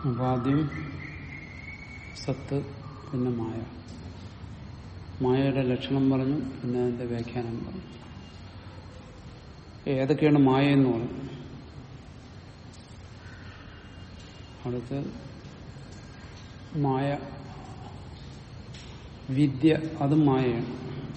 അപ്പൊ ആദ്യം സത്ത് പിന്നെ മായ മായയുടെ ലക്ഷണം പറഞ്ഞു പിന്നെ അതിന്റെ വ്യാഖ്യാനം പറഞ്ഞു ഏതൊക്കെയാണ് മായ എന്ന് പറഞ്ഞു അടുത്ത് മായ വിദ്യ അതും മായയാണ്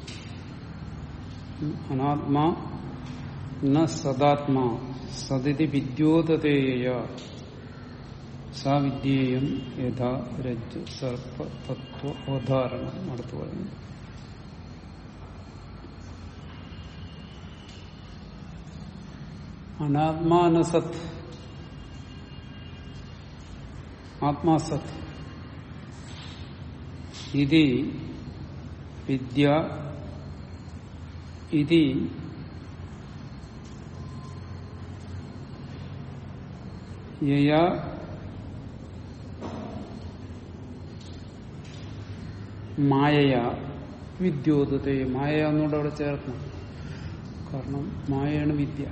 അനാത്മാ ന സദാത്മാ സതിഥി വിദ്യോതതേയ സാ വിദ്യേയം യഥാ രജ്ജു സർപ്പ തത്വ അവധാരണം അടുത്ത് പറയുന്നു അനാത്മാനസത് ആത്മാസത് ഇതി വിദ്യ ഇതി യയാ മായയ വിദ്യോതത്തെ മായ എന്നോട് അവിടെ ചേർക്കണം കാരണം മായയാണ് വിദ്യ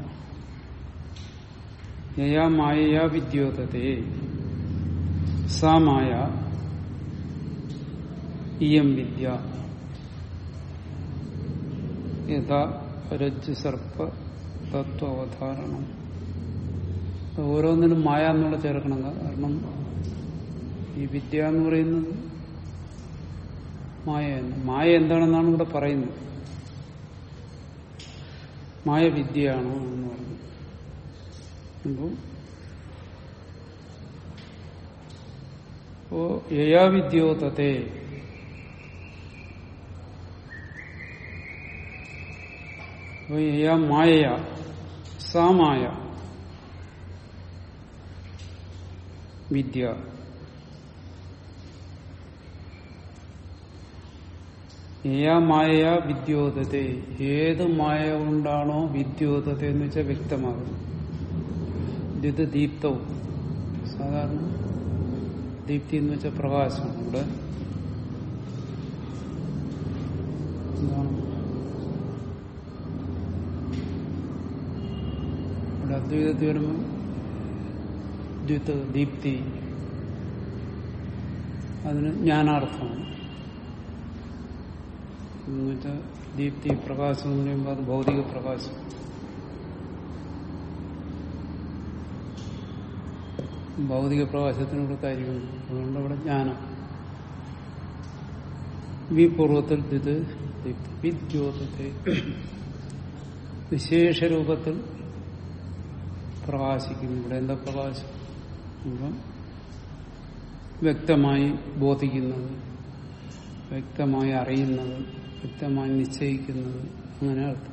യയാ മായയ വിദ്യോതത്തെ സാ മായ ഇയം വിദ്യ യഥാ രജ്ജു സർപ്പ തത്വ അവധാരണം ഓരോന്നിനും മായ എന്നുള്ള ചേർക്കണം കാരണം ഈ വിദ്യ എന്ന് പറയുന്നത് മായ മായ എന്താണെന്നാണ് ഇവിടെ പറയുന്നത് മായ വിദ്യയാണ് എന്ന് പറഞ്ഞു അപ്പോ അപ്പോ യയാവിദ്യോതത്തെ അപ്പോ യയാ മായ സാ മായ വിദ്യ ഏയാ മായ വിദ്യോതത്തെ ഏത് മായ കൊണ്ടാണോ വിദ്യോതത്തെ എന്ന് വെച്ചാൽ വ്യക്തമാകുന്നു ഇത് ദീപ്തവും സാധാരണ ദീപ്തി എന്ന് വെച്ചാൽ പ്രകാശമാണ് ഇവിടെ എന്താണ് ഇവിടെ അദ്വൈതത്തിൽ വരുമ്പോൾ ദ്വിത്ത് ദീപ്തി അതിന് ജ്ഞാനാർത്ഥമാണ് എന്നുവെച്ചാൽ ദീപ്തി പ്രകാശം എന്ന് പറയുമ്പോൾ അത് ഭൗതിക പ്രകാശം ഭൗതിക പ്രകാശത്തിനോട് കാര്യമുണ്ട് അതുകൊണ്ട് അവിടെ ജ്ഞാനം വി പൂർവത്തിൽ ഇത് വിദ്യോതത്തെ വിശേഷ രൂപത്തിൽ പ്രകാശിക്കുന്നു ഇവിടെ എന്താ പ്രകാശം അപ്പം വ്യക്തമായി ബോധിക്കുന്നത് വ്യക്തമായി അറിയുന്നത് വ്യക്തമായി നിശ്ചയിക്കുന്നത് അങ്ങനെ അർത്ഥം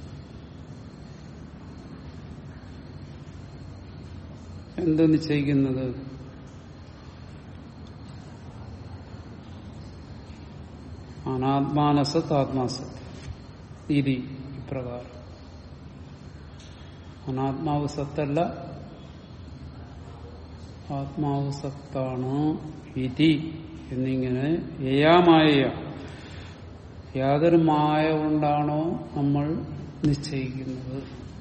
എന്ത് നിശ്ചയിക്കുന്നത് അനാത്മാനസത്ത് ആത്മാസത്ത് ഇതി ഇപ്രകാരം അനാത്മാവ് സത്തല്ല ആത്മാവ് സത്താണ് ഇതി എന്നിങ്ങനെ ഏയാമായ യാതൊരു മായ കൊണ്ടാണോ നമ്മൾ നിശ്ചയിക്കുന്നത്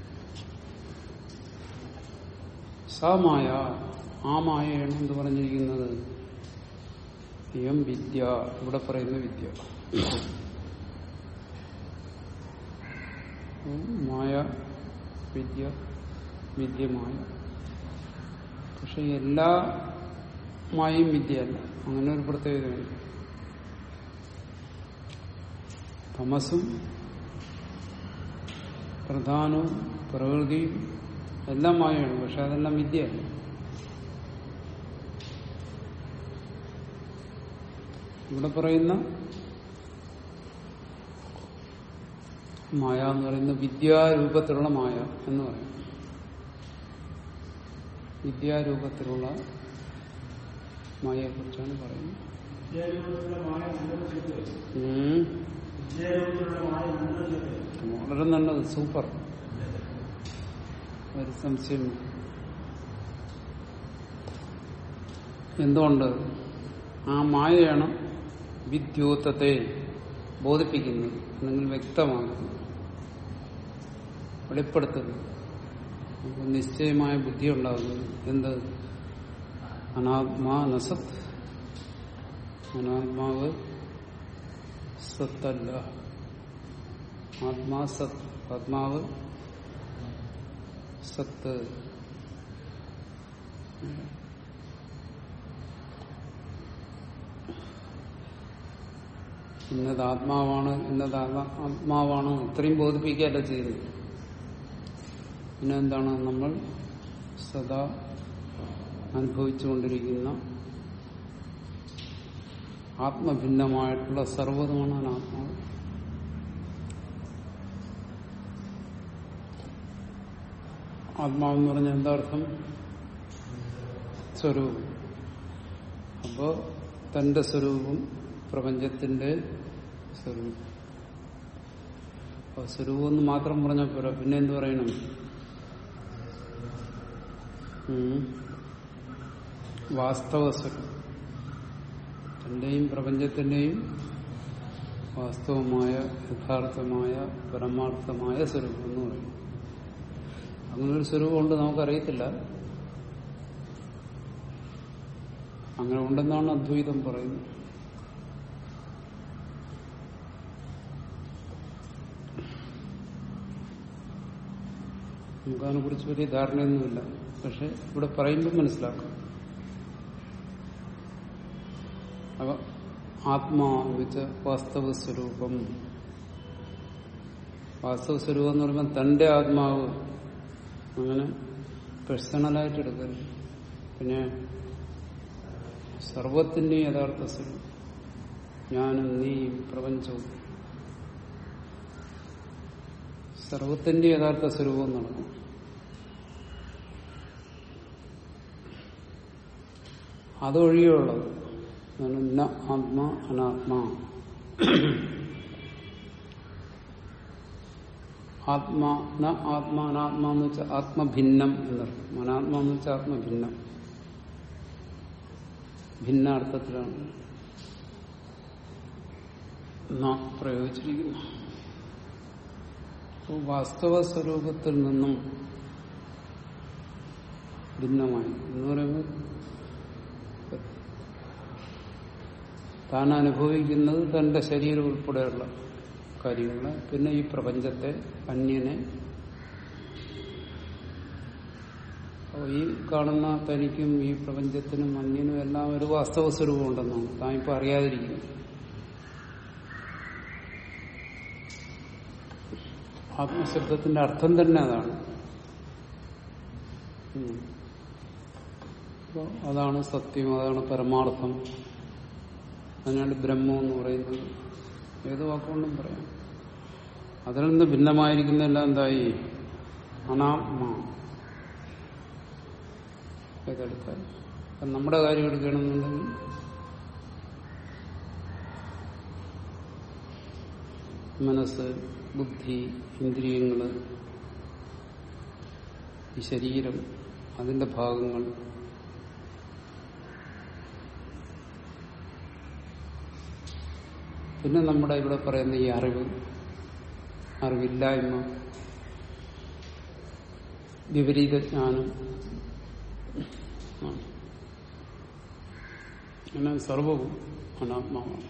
സാ മായ ആ മായയാണ് എന്ത് പറഞ്ഞിരിക്കുന്നത് എം വിദ്യ ഇവിടെ പറയുന്ന വിദ്യ മായ വിദ്യ വിദ്യമായ പക്ഷെ എല്ലാ മായയും വിദ്യയല്ല അങ്ങനെ ഒരു പ്രത്യേകതയുണ്ട് തമസും പ്രധാനവും പ്രകൃതിയും എല്ലാം മായയാണ് പക്ഷെ അതെല്ലാം വിദ്യയല്ല ഇവിടെ പറയുന്ന മായ എന്ന് പറയുന്ന വിദ്യാരൂപത്തിലുള്ള മായ എന്ന് പറയും വിദ്യാരൂപത്തിലുള്ള മായയെ കുറിച്ചാണ് പറയുന്നത് ഉം. വളരെ നല്ലത് സൂപ്പർ ഒരു സംശയം എന്തുകൊണ്ട് ആ മായയാണ് വിദ്യൂത്തത്തെ ബോധിപ്പിക്കുന്നത് അല്ലെങ്കിൽ വ്യക്തമാകുന്നത് വെളിപ്പെടുത്തുന്നത് നമുക്ക് നിശ്ചയമായ ബുദ്ധി ഉണ്ടാകുന്നത് എന്ത് അനാത്മാ നസത് അനാത്മാവ് സത്തല്ല ആത്മാ സത് ആത്മാവ് സത്ത് ഇന്നത് ആത്മാവാണ് ഇന്നത് ആത്മാ- ആത്മാവാണ് ഇത്രയും ബോധിപ്പിക്കുകയല്ല ചെയ്യുന്നത് പിന്നെ എന്താണ് നമ്മൾ സദാ അനുഭവിച്ചുകൊണ്ടിരിക്കുന്ന ആത്മഭിന്നമായിട്ടുള്ള സർവ്വതുമാണ് അനാത്മാവ് ആത്മാവെന്ന് പറഞ്ഞാൽ എന്താ അർത്ഥം സ്വരൂപം അപ്പോ തന്റെ സ്വരൂപം പ്രപഞ്ചത്തിന്റെ സ്വരൂപം അപ്പൊ സ്വരൂപം എന്ന് മാത്രം പറഞ്ഞാൽ പോരാ പിന്നെ എന്ത് പറയണം ഉം. വാസ്തവ സ്വരൂപം തന്റെയും പ്രപഞ്ചത്തിന്റെയും വാസ്തവമായ യഥാർത്ഥമായ പരമാർത്ഥമായ സ്വരൂപം എന്ന് പറയും അങ്ങനൊരു സ്വരൂപം ഉണ്ട് നമുക്കറിയത്തില്ല അങ്ങനെ ഉണ്ടെന്നാണ് അദ്വൈതം പറയുന്നത് നമുക്കതിനെ കുറിച്ച് വലിയ ധാരണയൊന്നുമില്ല പക്ഷെ ഇവിടെ പറയുമ്പോൾ മനസ്സിലാക്കാം അവ ആത്മാ വെച്ച വാസ്തവ സ്വരൂപം വാസ്തവ സ്വരൂപം എന്ന് പറയുമ്പോൾ തന്റെ ആത്മാവ് അങ്ങനെ പേഴ്സണലായിട്ട് എടുക്കരുത് പിന്നെ സർവത്തിന്റെ യഥാർത്ഥ സ്വരൂപം ഞാനും നീയും പ്രപഞ്ചവും സർവത്തിന്റെ യഥാർത്ഥ സ്വരൂപം നടക്കും അതൊഴിയുള്ളത് അതാണ് ന ആത്മാ അനാത്മാ ആത്മാ ന ആത്മാ അനാത്മാ എന്ന് വെച്ചാൽ ആത്മഭിന്നം എന്നർത്ഥം അനാത്മാ എന്ന് വെച്ചാൽ ആത്മഭിന്നം ഭിന്ന അർത്ഥത്തിലാണ് ന പ്രയോഗിച്ചിരിക്കുന്നു അപ്പോൾ വാസ്തവ സ്വരൂപത്തിൽ നിന്നും ഭിന്നമായി എന്ന് പറയുമ്പോൾ താൻ അനുഭവിക്കുന്നത് തന്റെ ശരീരം ഉൾപ്പെടെയുള്ള കാര്യങ്ങള് പിന്നെ ഈ പ്രപഞ്ചത്തെ അന്യനെ അപ്പോൾ ഈ കാണുന്ന തനിക്കും ഈ പ്രപഞ്ചത്തിനും അന്യനും എല്ലാം ഒരു വാസ്തവ സ്വരൂപം ഉണ്ടെന്നാണ് താൻ ഇപ്പൊ അറിയാതിരിക്കുന്നു ആത്മശബ്ദത്തിന്റെ അർത്ഥം തന്നെ അതാണ് ഉം. അപ്പൊ അതാണ് സത്യം അതാണ് പരമാർത്ഥം അതിനാണ് ബ്രഹ്മം എന്ന് പറയുന്നത് ഏത് വാക്കുകൊണ്ടും പറയാം അതിൽ നിന്ന് ഭിന്നമായിരിക്കുന്നതെല്ലാം എന്തായി അനാത്മ ഏതെടുത്താൽ അപ്പൊ നമ്മുടെ കാര്യം എടുക്കണമെന്നുണ്ടെങ്കിൽ മനസ്സ് ബുദ്ധി ഇന്ദ്രിയങ്ങള് ഈ ശരീരം അതിന്റെ ഭാഗങ്ങൾ പിന്നെ നമ്മുടെ ഇവിടെ പറയുന്ന ഈ അറിവ് അറിവില്ലായ്മ വിപരീത ജ്ഞാനം ആണ്. അങ്ങനെ സർവവും അനാത്മാവാണ്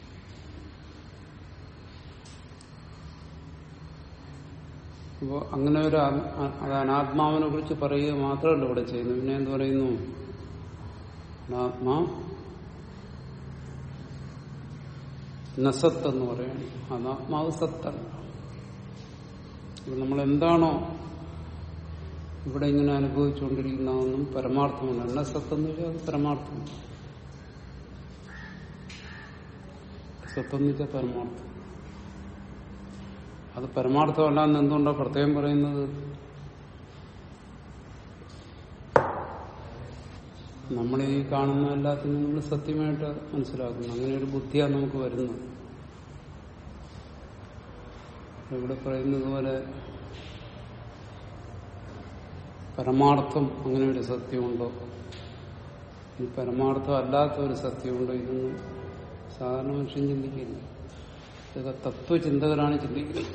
അപ്പോ അങ്ങനെ ഒരു ആ- ആ- അത് അനാത്മാവിനെ കുറിച്ച് പറയുക മാത്രമല്ല ഇവിടെ ചെയ്യുന്നു പിന്നെ എന്ത് പറയുന്നു അനാത്മാ നസത്ത് എന്ന് പറയാണ് അനാത്മാവ് സത്തല്ല ഇപ്പൊ നമ്മൾ എന്താണോ ഇവിടെ ഇങ്ങനെ അനുഭവിച്ചുകൊണ്ടിരിക്കുന്നതൊന്നും പരമാർത്ഥമല്ല എന്ന സത്തെന്ന് വെച്ചാൽ അത് പരമാർത്ഥം സത്തെന്ന് വെച്ചാൽ പരമാർത്ഥം അത് പരമാർത്ഥമല്ല എന്ന് എന്തുകൊണ്ടാണ് പ്രത്യേകം പറയുന്നത് നമ്മൾ ഈ കാണുന്ന എല്ലാത്തിനും നമ്മൾ സത്യമായിട്ട് മനസ്സിലാക്കുന്നു അങ്ങനെ ഒരു ബുദ്ധിയാണ് നമുക്ക് വരുന്നത് ഇവിടെ പറയുന്നത് പോലെ പരമാർത്ഥം അങ്ങനെ ഒരു സത്യമുണ്ടോ ഈ പരമാർത്ഥം അല്ലാത്ത ഒരു സത്യമുണ്ടോ ഇതൊന്നും സാധാരണ മനുഷ്യൻ ചിന്തിക്കില്ല ഇതൊക്കെ തത്വചിന്തകരാണ് ചിന്തിക്കുന്നത്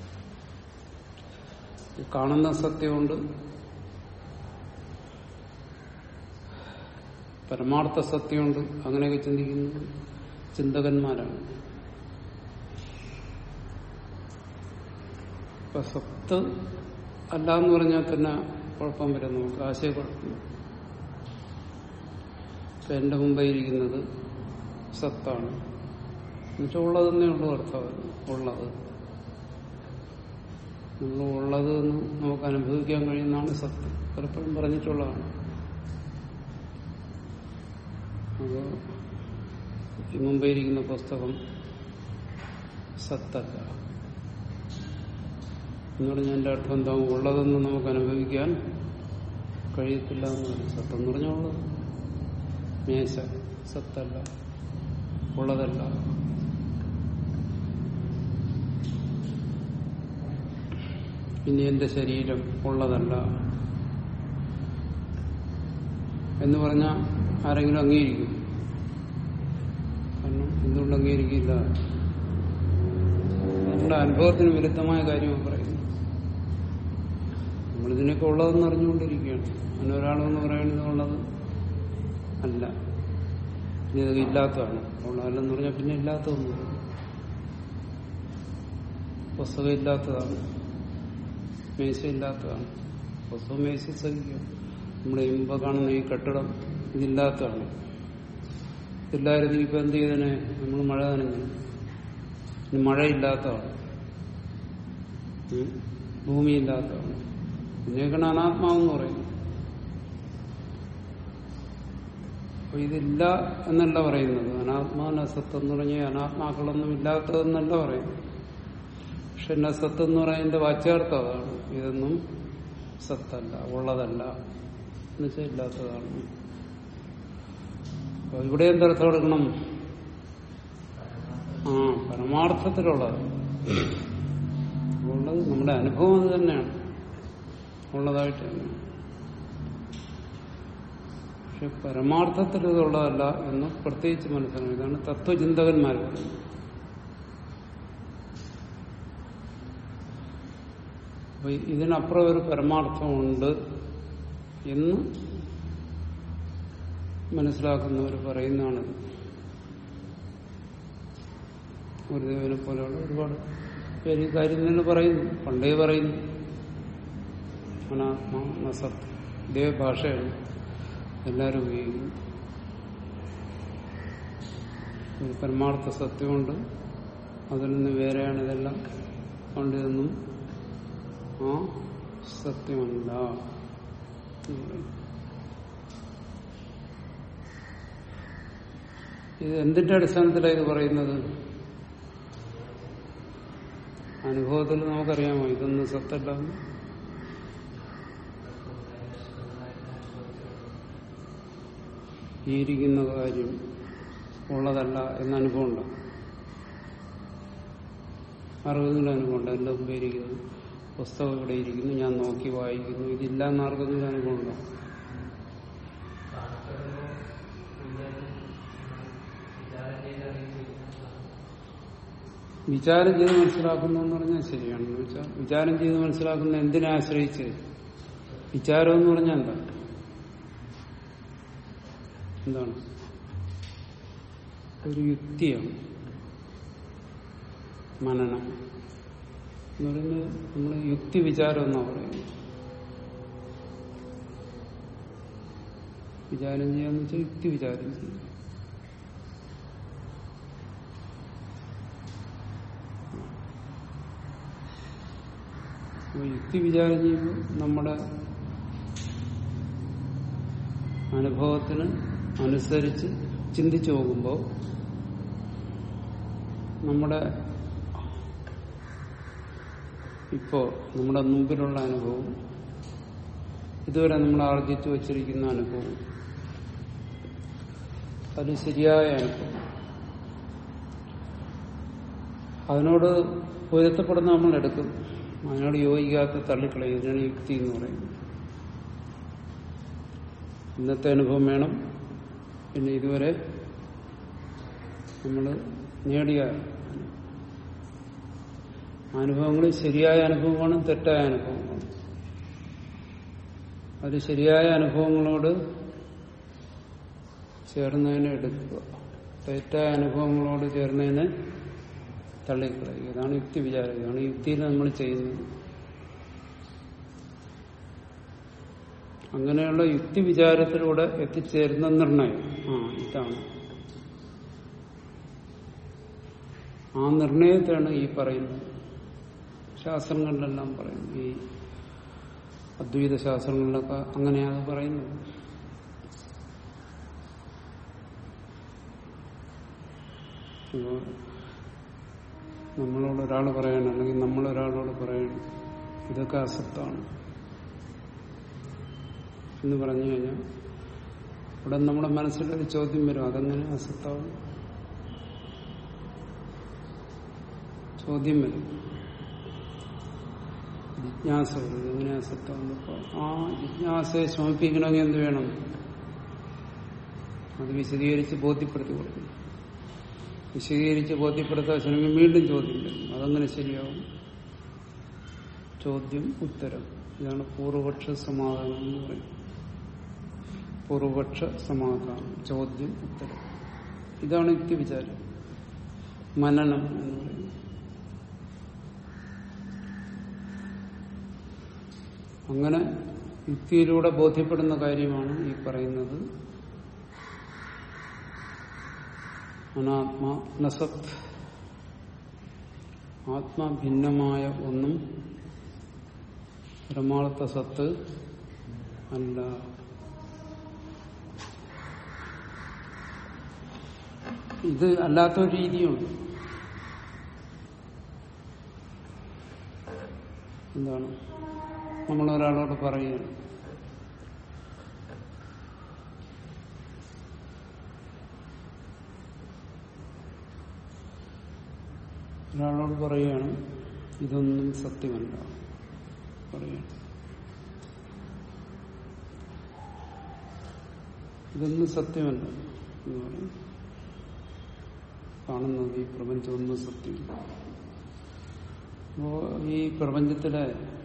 ഈ കാണുന്ന സത്യമുണ്ട് പരമാർത്ഥ സത്യമുണ്ട് അങ്ങനെയൊക്കെ ചിന്തിക്കുന്നത് ചിന്തകന്മാരാണ് ഇപ്പൊ സത്ത് അല്ല എന്ന് പറഞ്ഞാൽ തന്നെ കുഴപ്പം വരും നമുക്ക് ആശയക്കുഴപ്പം ഇപ്പൊ എന്റെ മുമ്പേ ഇരിക്കുന്നത് സത്താണ് എന്നുവെച്ചാൽ ഉള്ളതെന്നേ ഉള്ളൂ അർത്ഥം ഉള്ളത് നമ്മൾ ഉള്ളത് എന്ന് നമുക്ക് അനുഭവിക്കാൻ കഴിയുന്നതാണ് സത്യം പലപ്പോഴും പറഞ്ഞിട്ടുള്ളതാണ് അപ്പോൾ ഈ മുമ്പേ ഇരിക്കുന്ന പുസ്തകം സത്തല്ല എന്ന് പറഞ്ഞാൽ എന്റെ അർത്ഥം എന്താ ഉള്ളതെന്ന് നമുക്ക് അനുഭവിക്കാൻ കഴിയത്തില്ല എന്ന് പറയും സത്തെന്ന് പറഞ്ഞാൽ ഉള്ളത് മേശ സത്തല്ല ഉള്ളതല്ല ഇനി എന്റെ ശരീരം ഉള്ളതല്ല എന്ന് പറഞ്ഞാൽ ആരെങ്കിലും അംഗീകരിക്കും കാരണം എന്തുകൊണ്ട് അംഗീകരിക്കില്ല നമ്മുടെ അനുഭവത്തിന് വിരുദ്ധമായ കാര്യമാണ് പറയുന്നത് നമ്മളിതിനൊക്കെ ഉള്ളതെന്ന് അറിഞ്ഞുകൊണ്ടിരിക്കുകയാണ് അങ്ങനെ ഒരാളെന്ന് പറയുന്നത് ഉള്ളത് അല്ല ഇനി ഇത് ഇല്ലാത്തതാണ് ഉള്ളതല്ലെന്ന് പറഞ്ഞാൽ പിന്നെ ഇല്ലാത്തതൊന്നും പുസ്തകം ഇല്ലാത്തതാണ് മേശ ഇല്ലാത്തതാണ് പുസ്തകം മേശ സഹിക്കും നമ്മുടെ ഇമ്പ കാണുന്ന ഈ കെട്ടിടം ഇതില്ലാത്തതാണ് ഇതില്ലായിരുന്നു ഇപ്പൊ എന്ത് ചെയ്തനെ നമ്മൾ മഴ നനഞ്ഞു ഇനി മഴയില്ലാത്തതാണ് ഉം? ഭൂമിയില്ലാത്തതാണ് ഇതിനേക്കാണ് അനാത്മാവെന്ന് പറയുന്നത് അപ്പൊ ഇതില്ല എന്നല്ല പറയുന്നത് അനാത്മാനസത്ത് എന്ന് പറഞ്ഞാൽ അനാത്മാക്കളൊന്നും ഇല്ലാത്തതെന്നല്ല പറയുന്നത് പക്ഷെ നസത്ത് എന്ന് പറയുന്നതിന്റെ വാച്യാർത്ഥം അതാണ് ഇതൊന്നും സത്തല്ല ഉള്ളതല്ല എന്നുവെച്ചാൽ ഇല്ലാത്തതാണ് അപ്പൊ ഇവിടെ എന്തർത്ഥം എടുക്കണം ആ പരമാർത്ഥത്തിലുള്ളത് ഉള്ളത് നമ്മുടെ അനുഭവം അത് തന്നെയാണ് ഉള്ളതായിട്ട് തന്നെയാണ് പക്ഷെ പരമാർത്ഥത്തിൽ ഇതുള്ളതല്ല എന്ന് പ്രത്യേകിച്ച് മനസ്സിലാക്കണം ഇതാണ് തത്വചിന്തകന്മാർ പറയുന്നത് അപ്പൊ ഇതിനപ്പുറം ഒരു പരമാർത്ഥമുണ്ട് എന്ന് മനസ്സിലാക്കുന്നവർ പറയുന്നതാണ് ഗുരുദേവനെ പോലെയുള്ള ഒരുപാട് പേര് ഈ കാര്യം തന്നെ പറയുന്നു പണ്ടേ പറയുന്നു അനാത്മാ നസത്ത് ഇതേ ഭാഷയാണ് എല്ലാവരും ഉപയോഗിക്കുന്നു ഒരു പരമാർത്ഥ സത്യമുണ്ട് അതിൽ നിന്ന് വേറെയാണ് ഇതെല്ലാം അതുകൊണ്ട് ഇതൊന്നും ആ സത്യമല്ല എന്ന് പറയും. ഇത് എന്തിന്റെ അടിസ്ഥാനത്തിലാണ് ഇത് പറയുന്നത് അനുഭവത്തിൽ നമുക്കറിയാമോ ഇതൊന്നും സത്തല്ല എന്ന്? ഈ ഇരിക്കുന്ന കാര്യം ഉള്ളതല്ല എന്ന അനുഭവം ഉണ്ടോ ആർക്കെങ്കിലും അനുഭവം ഉണ്ടോ എന്റെ മുമ്പേ ഇരിക്കുന്നു പുസ്തകം ഇവിടെ ഇരിക്കുന്നു ഞാൻ നോക്കി വായിക്കുന്നു ഇതില്ല എന്ന് ആർക്കെങ്കിലും അനുഭവം ഉണ്ടോ വിചാരം ചെയ്ത് മനസ്സിലാക്കുന്നു എന്ന് പറഞ്ഞാൽ ശരിയാണ് എന്ന് വെച്ചാൽ വിചാരം ചെയ്ത് മനസ്സിലാക്കുന്ന എന്തിനെ ആശ്രയിച്ച് വിചാരം എന്ന് പറഞ്ഞാൽ എന്താ എന്താണ് ഒരു യുക്തിയാണ് മനനം എന്ന് പറയുന്നത് നമ്മൾ യുക്തി വിചാരം എന്നാ പറയുന്നത് വിചാരം ചെയ്യാന്ന് വെച്ചാൽ യുക്തി വിചാരം ചെയ്യും അപ്പൊ യുക്തി വിചാരം ചെയ്യുമ്പോൾ നമ്മുടെ അനുഭവത്തിന് അനുസരിച്ച് ചിന്തിച്ചു നോക്കുമ്പോൾ നമ്മുടെ ഇപ്പോ നമ്മുടെ മുമ്പിലുള്ള അനുഭവം ഇതുവരെ നമ്മൾ ആർജിച്ചു വച്ചിരിക്കുന്ന അനുഭവം അത് ശരിയായ അനുഭവം അതിനോട് പൊരുത്തപ്പെടുന്ന നമ്മൾ എടുക്കും അതിനോട് യോജിക്കാത്ത തള്ളിക്കളയും ഇതിനാണ് യുക്തി എന്ന് പറയുന്നത് ഇന്നത്തെ അനുഭവം വേണം പിന്നെ ഇതുവരെ നമ്മൾ നേടിയ അനുഭവങ്ങൾ ശരിയായ അനുഭവമാണ് തെറ്റായ അനുഭവമാണ് അത് ശരിയായ അനുഭവങ്ങളോട് ചേർന്നതിനെ എടുക്കുക തെറ്റായ അനുഭവങ്ങളോട് ചേർന്നതിനെ തള്ളിക്കളയുക ഇതാണ് യുക്തി വിചാരം ഇതാണ് യുക്തിയിൽ നമ്മൾ ചെയ്യുന്നത് അങ്ങനെയുള്ള യുക്തി വിചാരത്തിലൂടെ എത്തിച്ചേരുന്ന നിർണയം ആ ഇതാണ് ആ നിർണയത്തെയാണ് ഈ പറയുന്നത് ശാസ്ത്രങ്ങളിലെല്ലാം പറയുന്നത് ഈ അദ്വൈത ശാസ്ത്രങ്ങളിലൊക്കെ അങ്ങനെയാണ് പറയുന്നത് ഇപ്പോ നമ്മളോട് ഒരാൾ പറയണം അല്ലെങ്കിൽ നമ്മൾ ഒരാളോട് പറയണം ഇതൊക്കെ അസത്താണ് എന്ന് പറഞ്ഞു കഴിഞ്ഞാൽ ഇവിടെ നമ്മുടെ മനസ്സിലൊരു ചോദ്യം വരും അതെങ്ങനെ അസത്താവും ചോദ്യം വരും ജിജ്ഞാസ വരും ഇതെങ്ങനെ അസത്താവുന്നപ്പോ ആ ജിജ്ഞാസയെ ശമിപ്പിക്കണമെങ്കിൽ എന്ത് വേണം അത് വിശദീകരിച്ച് ബോധ്യപ്പെടുത്തി കൊടുക്കണം വിശദീകരിച്ച് ബോധ്യപ്പെടുത്താൻ ശ്രമിക്കും വീണ്ടും ചോദ്യം വരും അതങ്ങനെ ശരിയാവും ചോദ്യം ഉത്തരം ഇതാണ് പൂർവപക്ഷ സമാധാനം എന്ന് പറയും പൂർവപക്ഷ സമാധാനം ചോദ്യം ഉത്തരം ഇതാണ് യുക്തി വിചാരം മനനം എന്ന് പറയുന്നത് അങ്ങനെ യുക്തിയിലൂടെ ബോധ്യപ്പെടുന്ന കാര്യമാണ് ഈ പറയുന്നത് അനാത്മാ നസത് ആത്മാ ഭിന്നമായ ഒന്നും പരമാർത്ഥ സത്ത് അല്ല ഇത് അല്ലാത്തൊരു രീതിയുണ്ട് എന്താണ് നമ്മൾ ഒരാളോട് പറയുകയാണ് ഒരാളോട് പറയുകയാണ് ഇതൊന്നും സത്യമല്ല പറയുകയാണ് ഇതൊന്നും സത്യമല്ല എന്ന് പറയും കാണുന്നത് ഈ പ്രപഞ്ചമൊന്നും സത്യമല്ല അപ്പോ ഈ പ്രപഞ്ചത്തിലെ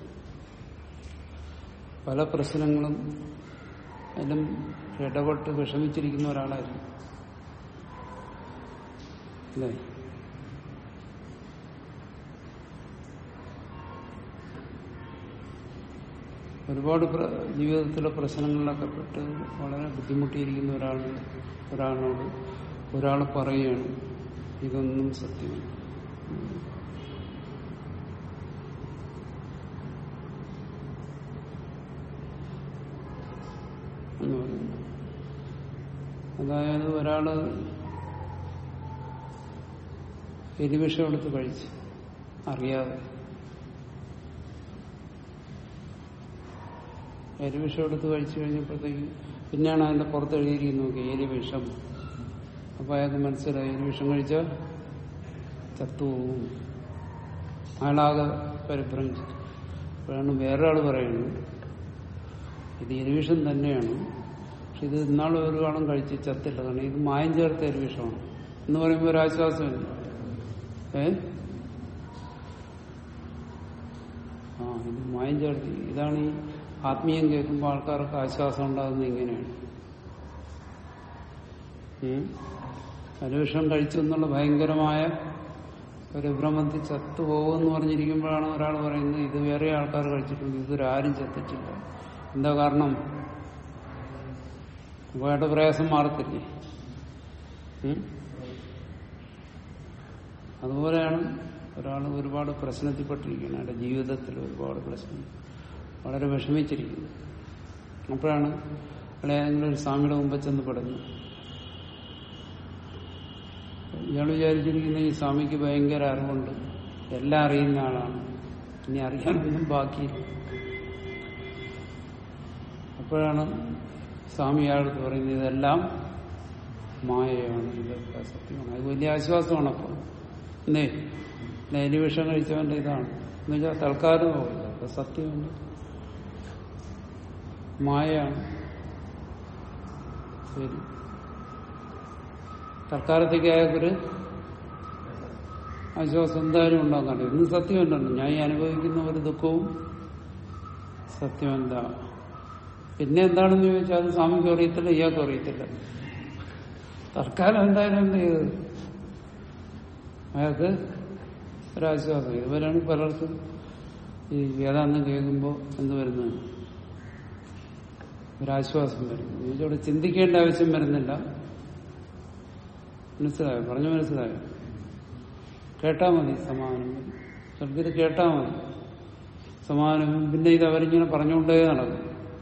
പല പ്രശ്നങ്ങളും അതിലും ഇടപെട്ട് വിഷമിച്ചിരിക്കുന്ന ഒരാളായിരുന്നു അല്ലേ ഒരുപാട് പ്ര- ജീവിതത്തിലെ പ്രശ്നങ്ങളിലൊക്കെ പെട്ട് വളരെ ബുദ്ധിമുട്ടിയിരിക്കുന്ന ഒരാൾ ഒരാളിനോട് ഒരാൾ പറയുകയാണ് ഇതൊന്നും സത്യമല്ല എന്ന് പറയുന്നു അതായത് ഒരാള് എലിവിഷം എടുത്ത് കഴിച്ച് അറിയാതെ എലിവിഷം എടുത്ത് കഴിച്ചു കഴിഞ്ഞപ്പോഴത്തേക്ക് പിന്നെയാണ് അതിന്റെ പുറത്ത് എഴുതിയിരിക്കുന്നത് നോക്കി എലിവിഷം അപ്പൊ അയാൾക്ക് മനസ്സിലായി എലിവിഷം കഴിച്ചാൽ ചത്തുപോകും അയാളാകെ പരിഭ്രമിച്ചു അപ്പോഴാണ് വേറൊരാൾ പറയുന്നത് ഇത് എലിവിഷം തന്നെയാണ് പക്ഷെ ഇത് ഇന്നാൾ ഒരു കാലം കഴിച്ച് ചത്തില്ല കാരണം ഇത് മായം ചേർത്ത എലിവിഷമാണ് എന്ന് പറയുമ്പോൾ ഒരു ആശ്വാസമില്ല ഏ ആ ഇത് മായം ചേർത്തി ഇതാണ് ഈ ആത്മീയം കേൾക്കുമ്പോൾ ആൾക്കാർക്ക് ആശ്വാസം ഉണ്ടാകുന്നത് ഇങ്ങനെയാണ് ഉം. എലിവിഷം കഴിച്ചു എന്നുള്ള ഭയങ്കരമായ ഒരു ഭ്രമത്തിൽ ചത്തുപോകുമെന്ന് പറഞ്ഞിരിക്കുമ്പോഴാണ് ഒരാൾ പറയുന്നത് ഇത് വേറെ ആൾക്കാർ കഴിച്ചിട്ടുണ്ട് ഇതൊരാരും ചത്തിട്ടില്ല എന്താ കാരണം അയാളുടെ പ്രയാസം മാറത്തില്ലേ ഉം? അതുപോലെയാണ് ഒരാൾ ഒരുപാട് പ്രശ്നത്തിൽപ്പെട്ടിരിക്കുന്നത് അയാളുടെ ജീവിതത്തിൽ ഒരുപാട് പ്രശ്നം വളരെ വിഷമിച്ചിരിക്കുന്നു അപ്പോഴാണ് അയാളെ ഏതെങ്കിലും ഒരു സ്വാമിയുടെ മുമ്പ് ചെന്ന് പെടുന്നു ഇയാൾ വിചാരിച്ചിരിക്കുന്ന ഈ സ്വാമിക്ക് ഭയങ്കര അറിവുണ്ട് എല്ലാം അറിയുന്ന ആളാണ് ഇനി അറിയാനൊന്നും ബാക്കിയില്ല അപ്പോഴാണ് സ്വാമി ഇയാൾക്ക് പറയുന്നത് ഇതെല്ലാം മായയാണ് ഇതൊക്കെ സത്യമാണ് അത് വലിയ ആശ്വാസമാണ് അപ്പോൾ എന്തേ നെയ്ലി വിഷം കഴിച്ചവന്റെ ഇതാണ് എന്ന് വെച്ചാൽ തൽക്കാലം പോയില്ല അപ്പൊ സത്യമുണ്ട് മായയാണ് ശരി തൽക്കാലത്തേക്ക് അയാൾക്കൊരു ആശ്വാസം എന്തായാലും ഉണ്ടാക്കാൻ ഇന്ന് സത്യമല്ലല്ലോ ഞാൻ ഈ അനുഭവിക്കുന്ന ഒരു ദുഃഖവും സത്യമല്ല പിന്നെ എന്താണെന്ന് ചോദിച്ചാൽ അത് സ്വാമിക്ക് അറിയത്തില്ല ഇയാൾക്കും അറിയത്തില്ല തൽക്കാലം എന്തായാലും എന്ത് ചെയ്ത് അയാൾക്ക് ഒരാശ്വാസം ഇതുവരെയാണ് പലർക്കും ഈ വേദാന്തം കേൾക്കുമ്പോൾ എന്ത് വരുന്നത് ഒരാശ്വാസം വരുന്നു ഇതിലൂടെ ചിന്തിക്കേണ്ട ആവശ്യം വരുന്നില്ല മനസ്സിലായോ പറഞ്ഞു മനസ്സിലായോ കേട്ടാ മതി സമാധാനം വരും. ചിലർക്ക് ഇത് കേട്ടാ മതി സമാധാനം വരും. പിന്നെ ഇത് അവരിങ്ങനെ പറഞ്ഞുകൊണ്ടേ നടക്കും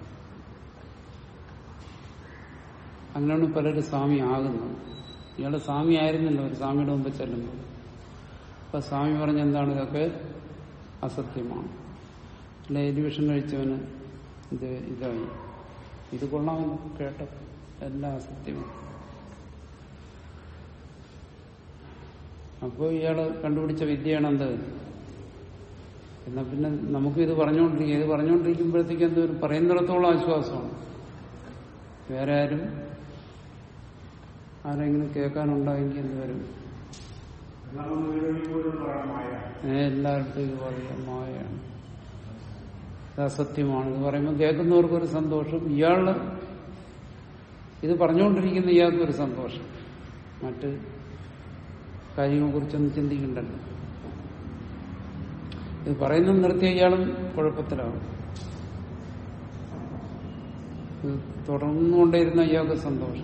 അങ്ങനെയാണ് പലരും സ്വാമി ആകുന്നത് ഇയാള് സ്വാമി ആയിരുന്നല്ലോ ഒരു സ്വാമിയുടെ മുമ്പ് ചെല്ലുമ്പോൾ അപ്പൊ സ്വാമി പറഞ്ഞ എന്താണ് ഇതൊക്കെ അസത്യമാണ് അല്ല എലിവിഷൻ കഴിച്ചവന് ഇത് ഇതായി ഇത് കൊള്ളാമെന്ന് കേട്ടപ്പോൾ എല്ലാം അസത്യമാണ് അപ്പോൾ ഇയാള് കണ്ടുപിടിച്ച വിദ്യയാണ് എന്ത് എന്നാ പിന്നെ നമുക്ക് ഇത് പറഞ്ഞുകൊണ്ടിരിക്കുക ഇത് പറഞ്ഞുകൊണ്ടിരിക്കുമ്പോഴത്തേക്ക് എന്തോ ഒരു പറയുന്നിടത്തോളം ആശ്വാസമാണ് വേറെ ആരും ആരെങ്കിലും കേൾക്കാനുണ്ടായെങ്കിൽ എന്ത് വരും ഏ, എല്ലായിടത്തും ഇത് പറയാം മായയാണ് ഇത് അസത്യമാണ് ഇത് പറയുമ്പോൾ കേൾക്കുന്നവർക്കൊരു സന്തോഷം ഇയാള് ഇത് പറഞ്ഞുകൊണ്ടിരിക്കുന്ന ഇയാൾക്കൊരു സന്തോഷം മറ്റ് കാര്യങ്ങളെ കുറിച്ചൊന്നും ചിന്തിക്കണ്ടല്ലോ ഇത് പറയുന്നത് നിർത്തിയ ഇയാളും കുഴപ്പത്തിലാവും ഇത് തുടർന്നുകൊണ്ടേയിരുന്ന ഇയാൾക്ക് സന്തോഷം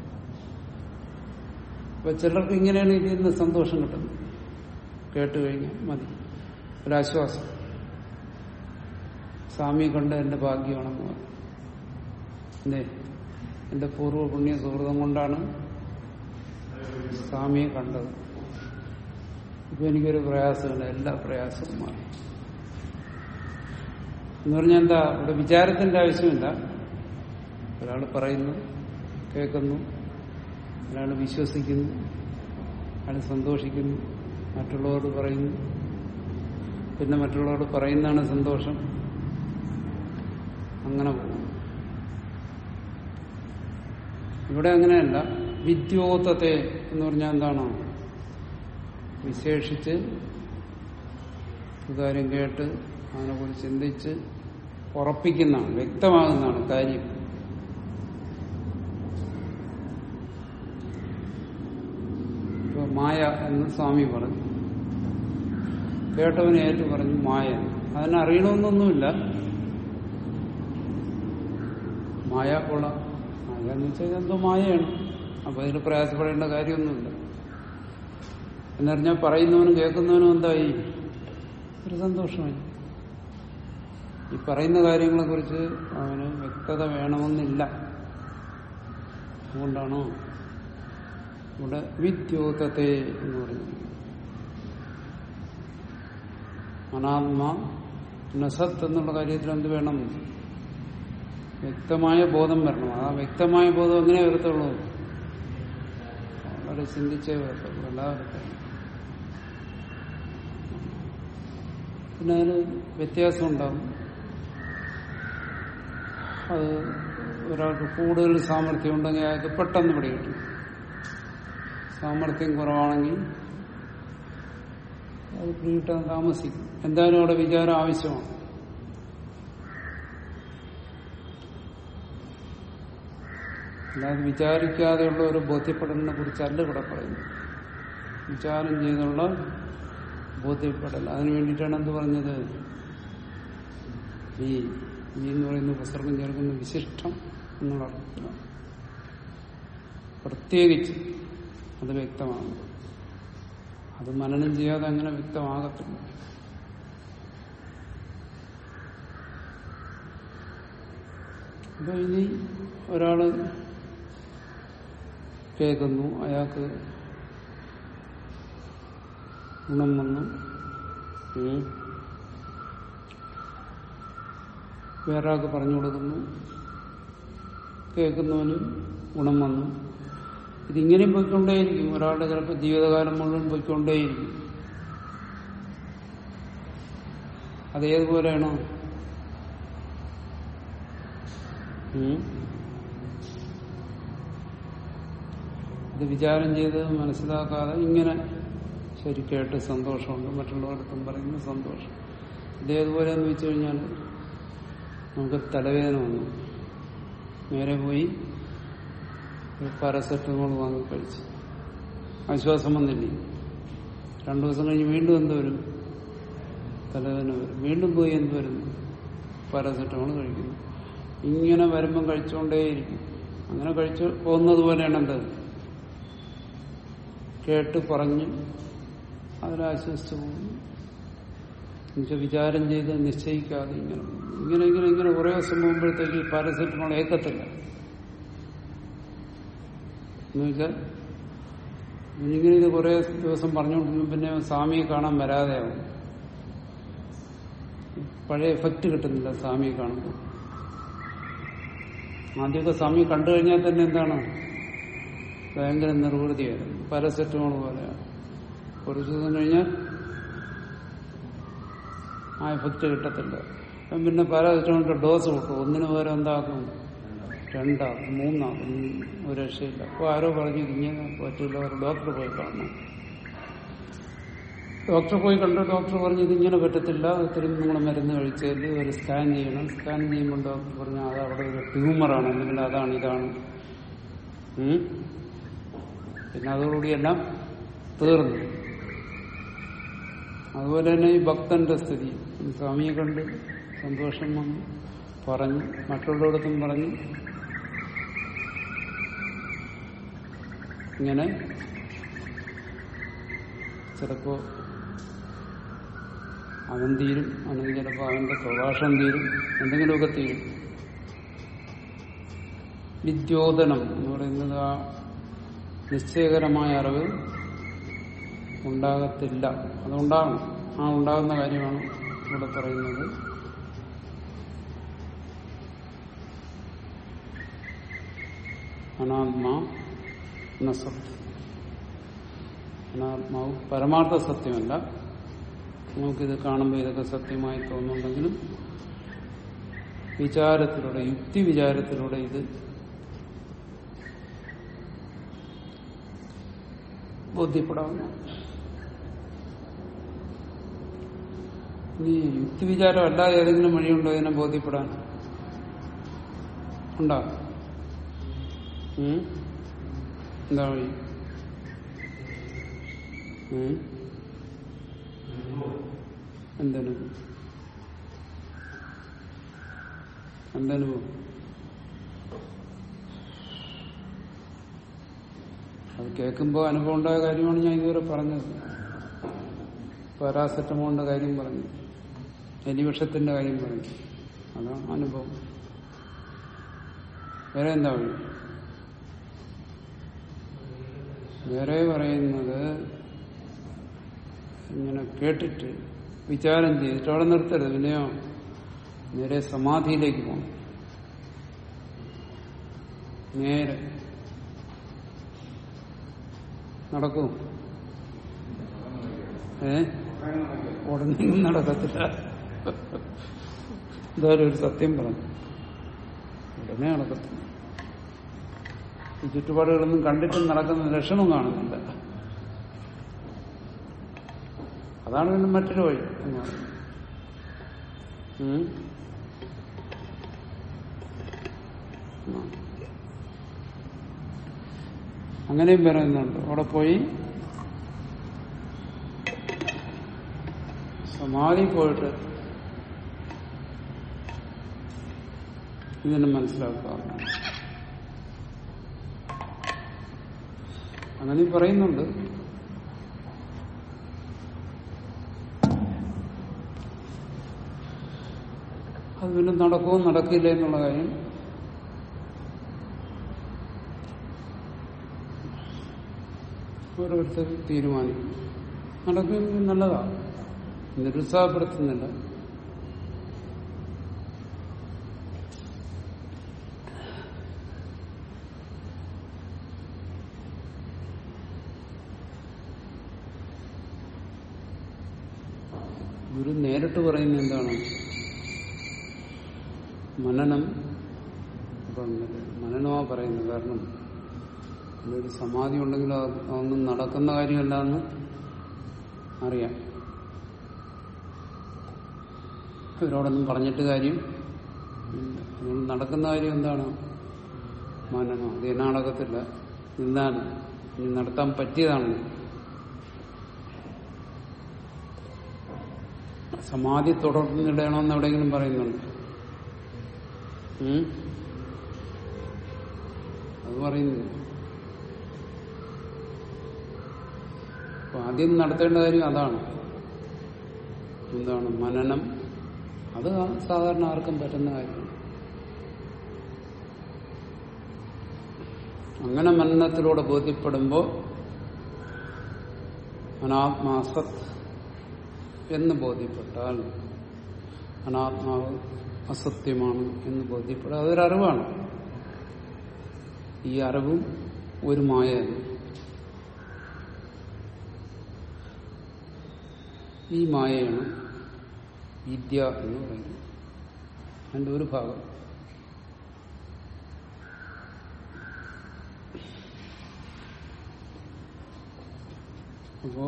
അപ്പൊ ചിലർക്ക് ഇങ്ങനെയാണ് ഇതിൽ നിന്ന് സന്തോഷം കിട്ടുന്നത് കേട്ട് കഴിഞ്ഞാൽ മതി ഒരാശ്വാസം സ്വാമിയെ കണ്ട എന്റെ ഭാഗ്യമാണെന്ന് പറഞ്ഞു എന്തേ എന്റെ പൂർവ്വ പുണ്യ സുഹൃതം കൊണ്ടാണ് സ്വാമിയെ കണ്ടത് ഇപ്പൊ എനിക്കൊരു പ്രയാസമില്ല എല്ലാ പ്രയാസവും മാറി എന്ന് പറഞ്ഞാൽ എന്താ ഇവിടെ വിചാരത്തിന്റെ ആവശ്യമില്ല ഒരാൾ പറയുന്നു കേൾക്കുന്നു ഒരാൾ വിശ്വസിക്കുന്നു അയാൾ സന്തോഷിക്കുന്നു മറ്റുള്ളവരോട് പറയുന്നു പിന്നെ മറ്റുള്ളവരോട് പറയുന്നതാണ് സന്തോഷം അങ്ങനെ പോകും ഇവിടെ അങ്ങനെയല്ല വിദ്യോത്തത്തെ എന്ന് പറഞ്ഞാൽ എന്താണ് വിശേഷിച്ച് ഒരു കാര്യം കേട്ട് അതിനെക്കുറിച്ച് ചിന്തിച്ച് ഉറപ്പിക്കുന്നതാണ് വ്യക്തമാകുന്നതാണ് കാര്യം ഇപ്പൊ മായ എന്ന് സ്വാമി പറഞ്ഞു കേട്ടവനെ ഏറ്റു പറഞ്ഞു മായ അതിനെ അറിയണമെന്നൊന്നുമില്ല മായ കൊള്ളാം മായ എന്ന് വെച്ചാൽ എന്തോ മായയാണ് അപ്പൊ ഇതിൽ പ്രയാസപ്പെടേണ്ട കാര്യമൊന്നുമില്ല എന്നറിഞ്ഞാൽ പറയുന്നവനും കേൾക്കുന്നവനും എന്തായി ഒരു സന്തോഷമായി ഈ പറയുന്ന കാര്യങ്ങളെ കുറിച്ച് അവന് വ്യക്തത വേണമെന്നില്ല അതുകൊണ്ടാണോ ഇവിടെ വിദ്യോതത്തെ എന്ന് പറയുന്നത് അനാത്മ നസത്ത് എന്നുള്ള കാര്യത്തിൽ എന്ത് വേണം വ്യക്തമായ ബോധം വരണം ആ വ്യക്തമായ ബോധം എങ്ങനെ വരത്തുള്ളൂ വളരെ ചിന്തിച്ചേ വരത്തുള്ളൂ അല്ലാതെ വരത്തില്ല. പിന്നെ അതിന് വ്യത്യാസം ഉണ്ടാകും അത് ഒരാൾക്ക് കൂടുതൽ സാമർഥ്യം ഉണ്ടെങ്കിൽ അയാൾക്ക് പെട്ടെന്ന് പിടികിട്ടും സാമർഥ്യം കുറവാണെങ്കിൽ അത് പിടികിട്ടാൻ താമസിക്കും എന്തായാലും അവിടെ വിചാരം ആവശ്യമാണ് അല്ലാതെ വിചാരിക്കാതെയുള്ള ഒരു ബോധ്യപ്പെടലിനെ കുറിച്ചല്ല ഇവിടെ പറയുന്നത് വിചാരം ചെയ്തുള്ള ബോധ്യപ്പെടൽ അതിനു വേണ്ടിയിട്ടാണ് എന്ത് പറഞ്ഞത് ഈ ഈ എന്ന് പറയുന്ന ഉപസർഗം ചേർക്കുന്ന വിശിഷ്ടം എന്നുള്ള അർത്ഥത്തിലാണ് പ്രത്യേകിച്ച് അത് വ്യക്തമാണ് അത് മനനം ചെയ്യാതെ അങ്ങനെ വ്യക്തമാകത്തില്ല അപ്പൊ ഇനി ഒരാള് കേൾക്കുന്നു അയാൾക്ക് ഗുണം വന്നു ഉം. വേറെ ആൾക്ക് പറഞ്ഞു കൊടുക്കുന്നു കേൾക്കുന്നവനും ഗുണം വന്നു ഇതിങ്ങനെയും പോയിക്കൊണ്ടേയിരിക്കും ഒരാളുടെ ചിലപ്പോൾ ജീവിതകാലം മുഴുവൻ പോയിക്കൊണ്ടേയിരിക്കും അതേതുപോലെയാണോ ഉം? ഇത് വിചാരം ചെയ്ത് മനസ്സിലാക്കാതെ ഇങ്ങനെ ശരി കേട്ട് സന്തോഷമുണ്ട് മറ്റുള്ളവരടുത്തും പറയുന്ന സന്തോഷം ഇതേതുപോലെ എന്ന് വെച്ചു കഴിഞ്ഞാൽ നമുക്ക് തലവേദന വന്നു നേരെ പോയി ഒരു പാരസെറ്റമോൾ വാങ്ങി കഴിച്ചു ആശ്വാസം വന്നില്ലേ രണ്ടു ദിവസം കഴിഞ്ഞ് വീണ്ടും എന്ത് വരും തലവേദന വരും വീണ്ടും പോയി എന്ത് വരുന്നു പാരസെറ്റമോൾ കഴിക്കുന്നു ഇങ്ങനെ വരുമ്പം കഴിച്ചുകൊണ്ടേയിരിക്കും അങ്ങനെ കഴിച്ചു പോകുന്നത് പോലെയാണ് എന്ത് കേട്ട് പറഞ്ഞ് അതിലാശ്വസിച്ചു പോകുന്നു എന്നുവെച്ചാൽ വിചാരം ചെയ്ത് നിശ്ചയിക്കാതെ ഇങ്ങനെ ഇങ്ങനെ ഇങ്ങനെ ഇങ്ങനെ കുറേ ദിവസം പോകുമ്പോഴത്തേക്ക് ഈ പാരസെറ്റമോൾ ഏക്കത്തില്ല എന്നുവെച്ചാൽ ഇങ്ങനെ ഇത് കുറേ ദിവസം പറഞ്ഞുകൊണ്ടിരുന്നു പിന്നെ സ്വാമിയെ കാണാൻ വരാതെയാവും പഴയ എഫക്റ്റ് കിട്ടുന്നില്ല സ്വാമിയെ കാണുമ്പോൾ ആദ്യമൊക്കെ സ്വാമി കണ്ടു കഴിഞ്ഞാൽ തന്നെ എന്താണ് ഭയങ്കര നിർവൃതിയായിരുന്നു പാരസെറ്റമോൾ പോലെയാണ് കുറച്ച് ദിവസം കഴിഞ്ഞാൽ ആ എഫക്റ്റ് കിട്ടത്തില്ല അപ്പം പിന്നെ പാരാസെറ്റമോളിന്റെ ഡോസ് കിട്ടും ഒന്നിനു പകരം എന്താക്കും രണ്ടാക്കും മൂന്നാക്കും ഒരു രക്ഷയില്ല അപ്പോൾ ആരോ പറഞ്ഞു ഇങ്ങനെ പറ്റില്ല ഒരു ഡോക്ടർ പോയി കാണണം ഡോക്ടർ പോയി കണ്ടു ഡോക്ടർ പറഞ്ഞു ഇതിങ്ങനെ പറ്റത്തില്ല ഒത്തിരി നിങ്ങൾ മരുന്ന് കഴിച്ചാൽ ഒരു സ്കാൻ ചെയ്യണം സ്കാൻ ചെയ്യുമ്പോൾ ഡോക്ടർ പറഞ്ഞു അത് അവിടെ ഒരു ട്യൂമറാണ് അല്ലെങ്കിൽ അതാണ് ഇതാണ് ഉം. പിന്നെ അതോടുകൂടി എല്ലാം തീർന്നു അതുപോലെ തന്നെ ഈ ഭക്തന്റെ സ്ഥിതി സ്വാമിയെ കണ്ട് സന്തോഷം വന്നു പറഞ്ഞു മറ്റുള്ളവടത്തും പറഞ്ഞു ഇങ്ങനെ ചിലപ്പോ അവൻ തീരും അല്ലെങ്കിൽ ചിലപ്പോൾ അവന്റെ പ്രഭാഷണം തീരും എന്തെങ്കിലുമൊക്കെ തീരും വിദ്യോതനം എന്ന് പറയുന്നത് ആ നിശ്ചയകരമായ അറിവ് ഉണ്ടാകത്തില്ല അതുണ്ടാകണം ആ ഉണ്ടാകുന്ന കാര്യമാണ് ഇവിടെ പറയുന്നത് അനാത്മാ എന്ന സത്യം അനാത്മാവ് പരമാർത്ഥ സത്യമല്ല നമുക്കിത് കാണുമ്പോൾ ഇതൊക്കെ സത്യമായി തോന്നുന്നുണ്ടെങ്കിലും വിചാരത്തിലൂടെ യുക്തി വിചാരത്തിലൂടെ ഇത് ബോധ്യപ്പെടാവുന്ന ഇനി യുക്തി വിചാരം അല്ലാതെ ഏതെങ്കിലും വഴിയുണ്ടോ ഇതിനെ ബോധ്യപ്പെടാൻ ഉണ്ടോ ഉം? എന്താ വഴി ഉം? എന്തനുഭവം എന്തനുഭവം അത് കേൾക്കുമ്പോൾ അനുഭവം ഉണ്ടായ കാര്യമാണ് ഞാൻ ഇതുവരെ പറഞ്ഞത് പാരാസെറ്റമോളിന്റെ കാര്യം പറഞ്ഞു എലിവിഷത്തിന്റെ കാര്യം പറഞ്ഞു അതാണ് അനുഭവം വേറെ എന്താ വഴി വേറെ പറയുന്നത് ഇങ്ങനെ കേട്ടിട്ട് വിചാരം ചെയ്തിട്ട് അവിടെ നിർത്തരുത് പിന്നെയോ നേരെ സമാധിയിലേക്ക് പോകണം നേരെ നടക്കൂ ഏ ഉടനെ നടക്കത്തില്ല എന്തായാലും ഒരു സത്യം പറഞ്ഞു ഉടനെ നടക്കത്തില്ല ഈ ചുറ്റുപാടുകളൊന്നും കണ്ടിട്ടും നടക്കുന്ന ലക്ഷണം കാണുന്നില്ല അതാണ് പിന്നെ മറ്റൊരു വഴി എന്ന് പറയുന്നത്. ഉം. ആ. അങ്ങനെയും പറയുന്നുണ്ട് അവിടെ പോയി സമാധി പോയിട്ട് ഇതിനെ മനസ്സിലാക്കാറുണ്ട് അങ്ങനെയും പറയുന്നുണ്ട് അത് പിന്നെ നടക്കുമോ നടക്കില്ല എന്നുള്ള കാര്യം ഓരോരുത്തർ തീരുമാനിക്കും നടക്കുമെങ്കിൽ നല്ലതാണ് നിരുത്സാഹപ്പെടുത്തുന്നില്ല ഗുരു നേരിട്ട് പറയുന്നത് എന്താണ് മനനം പറഞ്ഞത് മനനമാ പറയുന്നത് കാരണം ഒരു സമാധി ഉണ്ടെങ്കിലും അത് അതൊന്നും നടക്കുന്ന കാര്യമല്ല എന്ന് അറിയാം ഇവരോടൊന്നും പറഞ്ഞിട്ട് കാര്യം ഇല്ല. അതുകൊണ്ട് നടക്കുന്ന കാര്യം എന്താണ് മനനം അത് തന്നെ നടക്കത്തില്ല നിന്നാണ് ഇനി നടത്താൻ പറ്റിയതാണ് സമാധി തുടർന്നിടണമെന്ന് എവിടെയെങ്കിലും പറയുന്നുണ്ട് ഉം? അത് പറയുന്നില്ല അപ്പൊ ആദ്യം നടത്തേണ്ട കാര്യം അതാണ് എന്താണ് മനനം അത് സാധാരണ ആർക്കും പറ്റുന്ന കാര്യമാണ് അങ്ങനെ മനനത്തിലൂടെ ബോധ്യപ്പെടുമ്പോൾ അനാത്മാസത് എന്ന് ബോധ്യപ്പെട്ടാൽ അനാത്മാവ് അസത്യമാണ് എന്ന് ബോധ്യപ്പെടുക അതൊരറിവാണ് ഈ അറിവും ഒരു മായയാണ് ഈ മായയാണ് വിദ്യ എന്ന് പറയുന്നത് അതിന്റെ ഒരു ഭാഗം അപ്പോ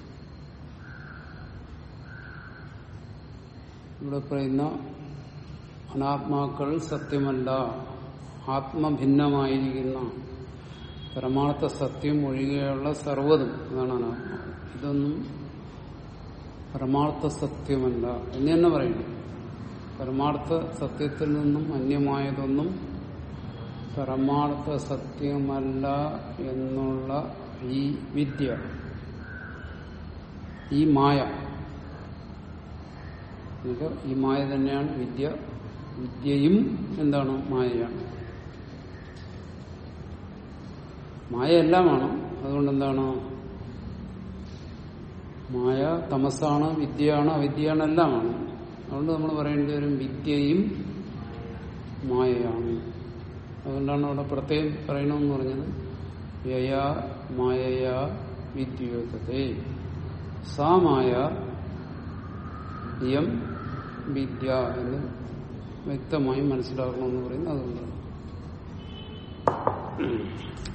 ഇവിടെ പറയുന്ന അനാത്മാക്കൾ സത്യമല്ല ആത്മഭിന്നമായിരിക്കുന്ന പരമാർത്ഥ സത്യം ഒഴികെയുള്ള സർവ്വതും അതാണ് അനാത്മാവ് ഇതൊന്നും പരമാർത്ഥ സത്യമല്ല എന്ന് തന്നെ പറയുന്നു പരമാർത്ഥ സത്യത്തിൽ നിന്നും അന്യമായതൊന്നും പരമാർത്ഥ സത്യമല്ല എന്നുള്ള ഈ വിദ്യ ഈ മായ എന്നുവെച്ചാൽ ഈ മായ തന്നെയാണ് വിദ്യ വിദ്യയും എന്താണ് മായയാണ് മായ എല്ലാമാണ് അതുകൊണ്ട് എന്താണ് മായ തമസാണ് വിദ്യയാണ് അവിദ്യയാണ് എല്ലാമാണ് അതുകൊണ്ട് നമ്മൾ പറയേണ്ടി വരും വിദ്യയും മായയാണ് അതുകൊണ്ടാണ് അവിടെ പ്രത്യേകം പറയണമെന്ന് പറഞ്ഞത് യയാ മായയാ വിദ്യോതത്തെ സാ മായ ഇയം വിദ്യ എന്ന് വ്യക്തമായി മനസ്സിലാക്കണമെന്ന് പറയുന്നത് അതുകൊണ്ടാണ്